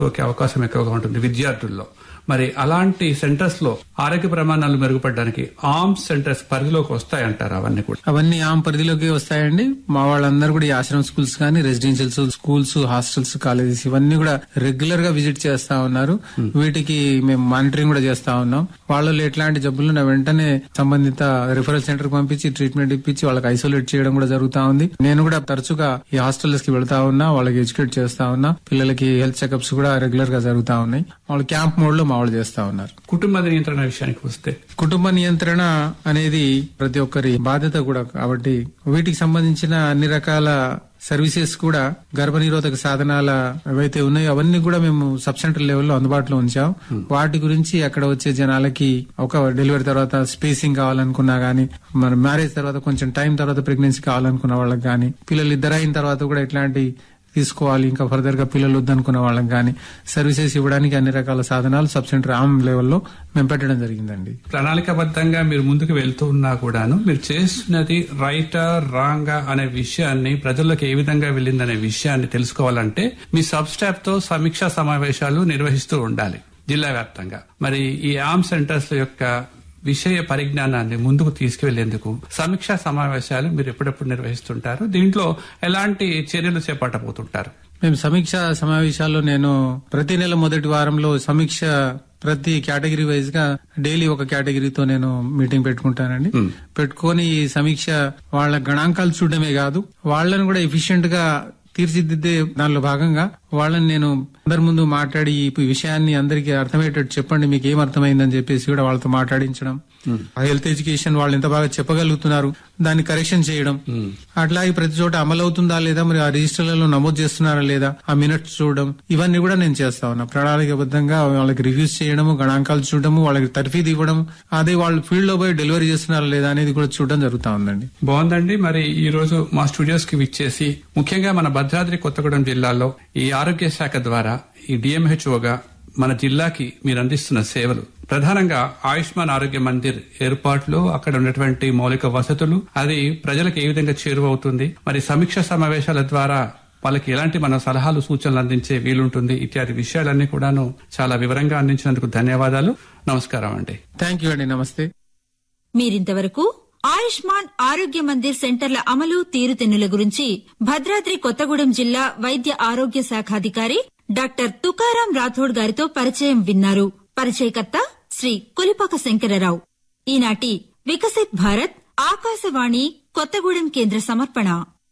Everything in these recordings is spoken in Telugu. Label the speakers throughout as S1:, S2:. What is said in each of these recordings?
S1: ఒకే అవకాశం ఎక్కువగా ఉంటుంది విద్యార్థుల్లో మరి అలాంటి సెంటర్స్ లో ఆరోగ్య ప్రమాణాలు మెరుగుపడడానికి ఆర్మ్స్ సెంటర్స్ పరిధిలోకి వస్తాయంటారు అవన్నీ కూడా
S2: అవన్నీ ఆమె పరిధిలోకి వస్తాయండి మా వాళ్ళందరూ కూడా ఈ ఆశ్రమ స్కూల్స్ కానీ రెసిడెన్షియల్ స్కూల్స్ హాస్టల్స్ కాలేజెస్ ఇవన్నీ కూడా రెగ్యులర్ గా విజిట్ చేస్తా ఉన్నారు వీటికి మేము మానిటరింగ్ కూడా చేస్తా ఉన్నాం వాళ్ళలో ఎట్లాంటి జబ్బులు ఉన్న వెంటనే సంబంధిత రిఫరల్ సెంటర్ కి పంపించి ట్రీట్మెంట్ ఇప్పించి వాళ్ళకి ఐసోలేట్ చేయడం కూడా జరుగుతా ఉంది నేను కూడా తరచుగా ఈ హాస్టల్స్ కి వెళ్తా ఉన్నా వాళ్ళకి ఎడ్యుకేట్ చేస్తా ఉన్నా పిల్లలకి హెల్త్ చెకప్స్ కూడా రెగ్యులర్ గా జరుగుతా ఉన్నాయి వాళ్ళు క్యాంప్ మోడ్ లో మా వాళ్ళు చేస్తా ఉన్నారు
S1: కుటుంబ నియంత్రణ విషయానికి వస్తే
S2: కుటుంబ నియంత్రణ అనేది ప్రతి ఒక్కరి బాధ్యత కూడా కాబట్టి వీటికి సంబంధించిన అన్ని రకాల సర్వీసెస్ కూడా గర్భనిరోధక సాధనాల ఏవైతే ఉన్నాయో అవన్నీ కూడా మేము సబ్ సెంటర్ లెవెల్లో అందుబాటులో ఉంచాం వాటి గురించి అక్కడ వచ్చే జనాలకి ఒక డెలివరీ తర్వాత స్పేసింగ్ కావాలనుకున్నా గానీ మన మ్యారేజ్ తర్వాత కొంచెం టైం తర్వాత ప్రెగ్నెన్సీ కావాలనుకున్న వాళ్ళకి గానీ పిల్లలు ఇద్దరు అయిన తర్వాత కూడా ఇట్లాంటి తీసుకోవాలి ఇంకా ఫర్దర్ గా పిల్లలు వద్దనుకున్న వాళ్ళకి కానీ సర్వీసెస్ ఇవ్వడానికి అన్ని రకాల సాధనాలు సబ్ సెంటర్ ఆమ్ లెవెల్లో మేము పెట్టడం జరిగిందండి
S1: ప్రణాళికాబద్ధంగా మీరు ముందుకు వెళ్తూ ఉన్నా కూడాను మీరు చేస్తున్నది రైటా రాంగా అనే విషయాన్ని ప్రజల్లోకి ఏ విధంగా వెళ్ళిందనే విషయాన్ని తెలుసుకోవాలంటే మీ సబ్ స్టాఫ్ తో సమీక్షా సమావేశాలు నిర్వహిస్తూ ఉండాలి జిల్లా వ్యాప్తంగా మరి ఈ ఆర్మ్ సెంటర్స్ యొక్క విషయ పరిజ్ఞానాన్ని ముందుకు తీసుకువెళ్లేందుకు సమీక్షా సమావేశాలు మీరు ఎప్పుడెప్పుడు నిర్వహిస్తుంటారు దీంట్లో ఎలాంటి చర్యలు చేపట్టబోతుంటారు
S2: మేము సమీక్ష సమావేశాల్లో నేను ప్రతి నెల మొదటి వారంలో సమీక్ష ప్రతి కేటగిరీ వైజ్ గా డైలీ ఒక కేటగిరీతో నేను మీటింగ్ పెట్టుకుంటానండి పెట్టుకొని ఈ సమీక్ష వాళ్ళ గణాంకాలు చూడడమే కాదు వాళ్ళని కూడా ఎఫిషియెంట్ గా తీర్చిదిద్దే దానిలో భాగంగా వాళ్ళని నేను అందరి ముందు మాట్లాడి ఈ విషయాన్ని అందరికీ అర్థమయ్యేటట్టు చెప్పండి మీకు ఏం అర్థమైందని చెప్పేసి కూడా వాళ్ళతో మాట్లాడించడం ఆ హెల్త్ ఎడ్యుకేషన్ వాళ్ళు ఎంత బాగా చెప్పగలుగుతున్నారు దాన్ని కరెక్షన్ చేయడం అట్లాగే ప్రతి చోట అమలు అవుతుందా లేదా మరి ఆ రిజిస్టర్లలో నమోదు చేస్తున్నారా లేదా ఆ మినిట్స్ చూడడం ఇవన్నీ కూడా నేను చేస్తా ఉన్నా ప్రణాళికబద్ధంగా వాళ్ళకి రివ్యూస్ చేయడము గణాంకాలు చూడడము వాళ్ళకి తర్ఫీదు ఇవ్వడం అదే వాళ్ళు ఫీల్డ్ లో పోయి డెలివరీ చేస్తున్నారా లేదా అనేది కూడా చూడడం జరుగుతా ఉందండి
S1: బాగుందండి మరి ఈ రోజు మా స్టూడియోస్ కి విచ్చేసి ముఖ్యంగా మన భద్రాద్రి కొత్తగూడెం జిల్లాలో ఈ ఆరోగ్య శాఖ ద్వారా ఈ డిఎంహెచ్ఓగా మన జిల్లాకి మీరు అందిస్తున్న సేవలు ప్రధానంగా ఆయుష్మాన్ ఆరోగ్య మందిర్ ఏర్పాట్లు అక్కడ ఉన్నటువంటి మౌలిక వసతులు అది ప్రజలకు ఏ విధంగా చేరువవుతుంది మరి సమీక్ష సమావేశాల ద్వారా వాళ్ళకి ఎలాంటి మన సలహాలు సూచనలు అందించే వీలుంటుంది ఇత్యాది విషయాలన్నీ కూడాను చాలా వివరంగా అందించినందుకు ధన్యవాదాలు నమస్కారం అండి
S2: థ్యాంక్ యూ అండి నమస్తే
S3: మీరింతవరకు ఆయుష్మాన్ ఆరోగ్య మందిర్ సెంటర్ల అమలు తీరుతెన్నుల గురించి భద్రాద్రి కొత్తగూడెం జిల్లా వైద్య ఆరోగ్య శాఖాధికారి డాక్టర్ తుకారాం రాథోడ్ గారితో పరిచయం విన్నారు పరిచయకర్త శ్రీ కొలిపాక శంకరరావు ఈనాటి వికసిత్ భారత్ ఆకాశవాణి కొత్తగూడెం కేంద్ర సమర్పణ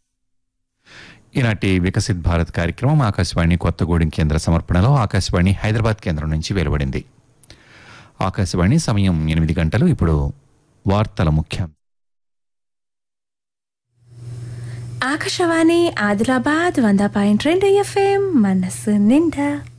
S4: ఈనాటి వికసిత్ భారత్ కార్యక్రమం ఆకాశవాణి కొత్తగూడెం కేంద్ర సమర్పణలో ఆకాశవాణి హైదరాబాద్ కేంద్రం నుంచి వెలువడింది ఆకాశవాణి సమయం ఎనిమిది గంటలు ఇప్పుడు వార్తల ముఖ్యం
S5: ఆకాశవాణి ఆదిలాబాద్ వంద పాయింట్ రెండు ఎఫ్ఎం మనసు నిండా